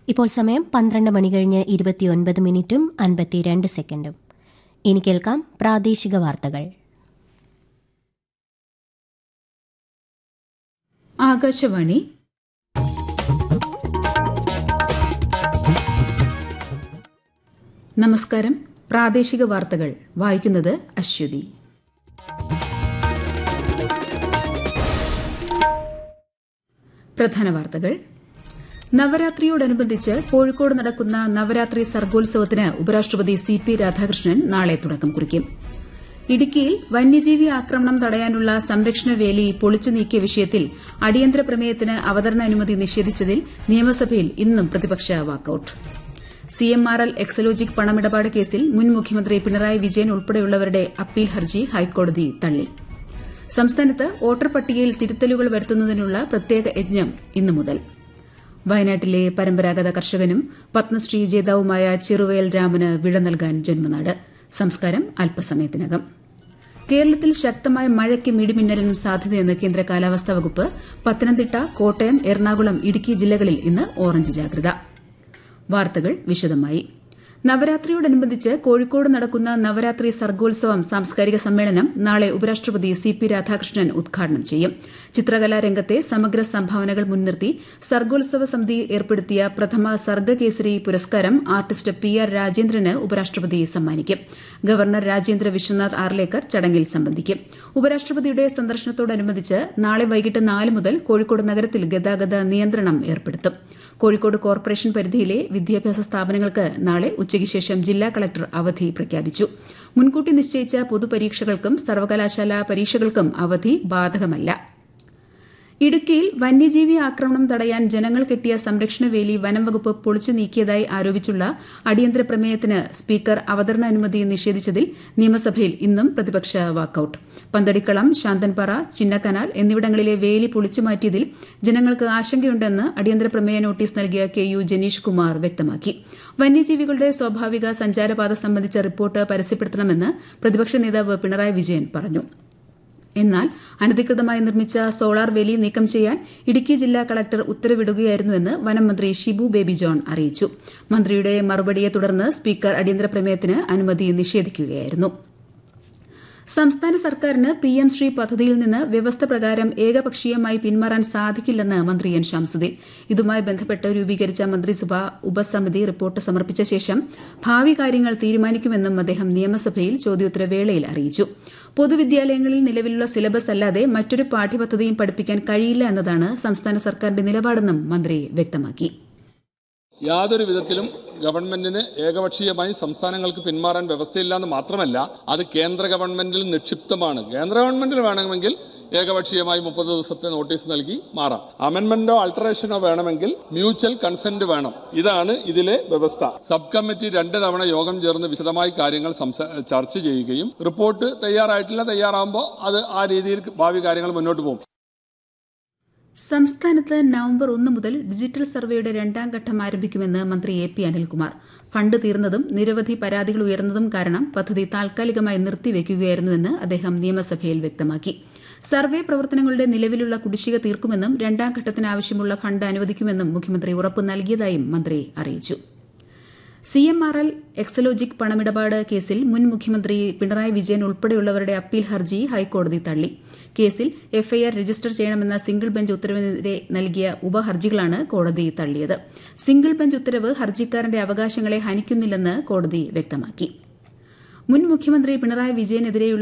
ഇപ്പോൾ സമയം പന്ത്രണ്ട് മണി കഴിഞ്ഞ് ഇരുപത്തിയൊൻപത് മിനിറ്റും അൻപത്തിരണ്ട് സെക്കൻഡും ഇനി കേൾക്കാം പ്രാദേശിക വാർത്തകൾ ആകാശവാണി നമസ്കാരം പ്രാദേശിക വാർത്തകൾ വായിക്കുന്നത് അശ്വതി പ്രധാന വാർത്തകൾ നവരാത്രിയോടനുബന്ധിച്ച് കോഴിക്കോട് നടക്കുന്ന നവരാത്രി സർഗോത്സവത്തിന് ഉപരാഷ്ട്രപതി സി പി രാധാകൃഷ്ണൻ നാളെ തുടക്കം കുറിക്കും ഇടുക്കിയിൽ വന്യജീവി ആക്രമണം തടയാനുള്ള സംരക്ഷണ വേലി പൊളിച്ചു നീക്കിയ വിഷയത്തിൽ അടിയന്തര പ്രമേയത്തിന് അവതരണ അനുമതി നിഷേധിച്ചതിൽ നിയമസഭയിൽ ഇന്നും പ്രതിപക്ഷ വാക്കൌട്ട് സിഎംആർഎൽ എക്സലോജിക് പണമിടപാട് കേസിൽ മുൻ മുഖ്യമന്ത്രി പിണറായി വിജയൻ ഉൾപ്പെടെയുള്ളവരുടെ അപ്പീൽ ഹർജി ഹൈക്കോടതി തള്ളി സംസ്ഥാനത്ത് വോട്ടർ പട്ടികയിൽ തിരുത്തലുകൾ വരുത്തുന്നതിനുള്ള പ്രത്യേക യജ്ഞം ഇന്നു മുതൽ വയനാട്ടിലെ പരമ്പരാഗത കർഷകനും പത്മശ്രീ ജേതാവുമായ ചെറുവയൽ രാമന് വിട നൽകാൻ ജന്മനാട് സംസ്കാരം അല്പസമയത്തിനകം കേരളത്തിൽ ശക്തമായ മഴയ്ക്കും ഇടിമിന്നലിനും സാധ്യതയെന്ന് കേന്ദ്ര കാലാവസ്ഥാ വകുപ്പ് പത്തനംതിട്ട കോട്ടയം എറണാകുളം ഇടുക്കി ജില്ലകളിൽ ഇന്ന് ഓറഞ്ച് ജാഗ്രത വാർത്തകൾ വിശദമായി നവരാത്രിയോടനുബന്ധിച്ച് കോഴിക്കോട് നടക്കുന്ന നവരാത്രി സർഗോത്സവം സാംസ്കാരിക സമ്മേളനം നാളെ ഉപരാഷ്ട്രപതി സി പി രാധാകൃഷ്ണൻ ഉദ്ഘാടനം ചെയ്യും ചിത്രകലാ രംഗത്തെ സമഗ്ര സംഭാവനകൾ മുൻനിർത്തി സർഗോത്സവ സമിതി ഏർപ്പെടുത്തിയ പ്രഥമ സർഗകേസരി പുരസ്കാരം ആർട്ടിസ്റ്റ് പി ആർ രാജേന്ദ്രന് ഉപരാഷ്ട്രപതി സമ്മാനിക്കും ഗവർണർ രാജേന്ദ്ര വിശ്വനാഥ് ആർലേക്കർ ചടങ്ങിൽ സംബന്ധിക്കും ഉപരാഷ്ട്രപതിയുടെ സന്ദർശനത്തോടനുബന്ധിച്ച് നാളെ വൈകിട്ട് നാല് മുതൽ കോഴിക്കോട് നഗരത്തിൽ ഗതാഗത നിയന്ത്രണം ഏർപ്പെടുത്തും കോഴിക്കോട് കോർപ്പറേഷൻ പരിധിയിലെ വിദ്യാഭ്യാസ സ്ഥാപനങ്ങൾക്ക് നാളെ ഉച്ചയ്ക്ക് ശേഷം ജില്ലാ കളക്ടർ അവധി പ്രഖ്യാപിച്ചു മുൻകൂട്ടി നിശ്ചയിച്ച പൊതുപരീക്ഷകൾക്കും സർവകലാശാല പരീക്ഷകൾക്കും അവധി ബാധകമല്ല ഇടുക്കിയിൽ വന്യജീവി ആക്രമണം തടയാൻ ജനങ്ങൾ കെട്ടിയ സംരക്ഷണ വേലി വനം വകുപ്പ് പൊളിച്ചു നീക്കിയതായി ആരോപിച്ചുള്ള അടിയന്തര പ്രമേയത്തിന് സ്പീക്കർ അവതരണ അനുമതി നിഷേധിച്ചതിൽ നിയമസഭയിൽ ഇന്നും പ്രതിപക്ഷ വാക്കൌട്ട് പന്തടിക്കളം ശാന്തൻപാറ ചിന്നക്കനാൽ എന്നിവിടങ്ങളിലെ വേലി പൊളിച്ചു മാറ്റിയതിൽ ജനങ്ങൾക്ക് ആശങ്കയുണ്ടെന്ന് അടിയന്തര പ്രമേയ നോട്ടീസ് നൽകിയ കെ യു ജനീഷ് കുമാർ വ്യക്തമാക്കി വന്യജീവികളുടെ സ്വാഭാവിക സഞ്ചാരപാത സംബന്ധിച്ച റിപ്പോർട്ട് പരസ്യപ്പെടുത്തണമെന്ന് പ്രതിപക്ഷ നേതാവ് പിണറായി വിജയൻ പറഞ്ഞു എന്നാൽ അനധികൃതമായി നിർമ്മിച്ച സോളാർ വേലി നീക്കം ചെയ്യാൻ ഇടുക്കി ജില്ലാ കളക്ടർ ഉത്തരവിടുകയായിരുന്നുവെന്ന് വനം മന്ത്രി ഷിബു ബേബി ജോൺ അറിയിച്ചു മന്ത്രിയുടെ മറുപടിയെ തുടർന്ന് സ്പീക്കർ അടിയന്തര പ്രമേയത്തിന് അനുമതി നിഷേധിക്കുകയായിരുന്നു സംസ്ഥാന സർക്കാരിന് പി എം ശ്രീ പദ്ധതിയിൽ നിന്ന് വ്യവസ്ഥ പ്രകാരം ഏകപക്ഷീയമായി പിന്മാറാൻ സാധിക്കില്ലെന്ന് മന്ത്രി എൻ ഷംസുദ്ദീൻ ഇതുമായി ബന്ധപ്പെട്ട് രൂപീകരിച്ച മന്ത്രിസഭാ ഉപസമിതി റിപ്പോർട്ട് സമർപ്പിച്ച ശേഷം ഭാവി കാര്യങ്ങൾ തീരുമാനിക്കുമെന്നും അദ്ദേഹം നിയമസഭയിൽ ചോദ്യോത്തരവേളയിൽ അറിയിച്ചു പൊതുവിദ്യാലയങ്ങളിൽ നിലവിലുള്ള സിലബസ് അല്ലാതെ മറ്റൊരു പാഠ്യപദ്ധതിയും പഠിപ്പിക്കാൻ കഴിയില്ല എന്നതാണ് സംസ്ഥാന സർക്കാരിന്റെ നിലപാടെന്നും മന്ത്രി വ്യക്തമാക്കി യാതൊരു വിധത്തിലും ഗവൺമെന്റിന് ഏകപക്ഷീയമായി സംസ്ഥാനങ്ങൾക്ക് പിന്മാറാൻ വ്യവസ്ഥയില്ലെന്ന് മാത്രമല്ല അത് കേന്ദ്ര ഗവൺമെന്റിൽ നിക്ഷിപ്തമാണ് കേന്ദ്ര ഗവൺമെന്റിന് വേണമെങ്കിൽ ഏകപക്ഷീയമായി മുപ്പത് ദിവസത്തെ നോട്ടീസ് നൽകി മാറാം അമെന്റ്മെന്റോ ആൾട്ടറേഷനോ വേണമെങ്കിൽ മ്യൂച്വൽ കൺസെന്റ് വേണം ഇതാണ് ഇതിലെ വ്യവസ്ഥ സബ് കമ്മിറ്റി രണ്ട് തവണ യോഗം ചേർന്ന് വിശദമായി കാര്യങ്ങൾ ചർച്ച ചെയ്യുകയും റിപ്പോർട്ട് തയ്യാറായിട്ടില്ല തയ്യാറാകുമ്പോൾ അത് ആ രീതിയിൽ ഭാവി കാര്യങ്ങൾ മുന്നോട്ട് പോകും സംസ്ഥാനത്ത് നവംബർ ഒന്ന് മുതൽ ഡിജിറ്റൽ സർവേയുടെ രണ്ടാം ഘട്ടം ആരംഭിക്കുമെന്ന് മന്ത്രി എ പി അനിൽകുമാർ ഫണ്ട് തീർന്നതും നിരവധി പരാതികൾ ഉയർന്നതും കാരണം പദ്ധതി താൽക്കാലികമായി നിർത്തിവെക്കുകയായിരുന്നുവെന്ന് അദ്ദേഹം നിയമസഭയിൽ വ്യക്തമാക്കി സർവേ പ്രവർത്തനങ്ങളുടെ നിലവിലുള്ള കുടിശ്ശിക തീർക്കുമെന്നും രണ്ടാം ഘട്ടത്തിന് ആവശ്യമുള്ള ഫണ്ട് അനുവദിക്കുമെന്നും മുഖ്യമന്ത്രി ഉറപ്പ് നൽകിയതായും മന്ത്രി അറിയിച്ചു സിഎംആർഎൽ എക്സലോജിക് പണമിടപാട് കേസിൽ മുൻ മുഖ്യമന്ത്രി പിണറായി വിജയൻ ഉൾപ്പെടെയുള്ളവരുടെ അപ്പീൽ ഹർജി ഹൈക്കോടതി തള്ളി കേസിൽ എഫ്ഐആർ രജിസ്റ്റർ ചെയ്യണമെന്ന സിംഗിൾ ബെഞ്ച് ഉത്തരവിനെതിരെ നൽകിയ ഉപഹർജികളാണ് കോടതി തള്ളിയത് സിംഗിൾ ബെഞ്ച് ഉത്തരവ് ഹർജിക്കാരന്റെ അവകാശങ്ങളെ ഹനിക്കുന്നില്ലെന്ന് കോടതി വ്യക്തമാക്കി മുൻ മുഖ്യമന്ത്രി പിണറായി വിജയനെതിരെയുള്ള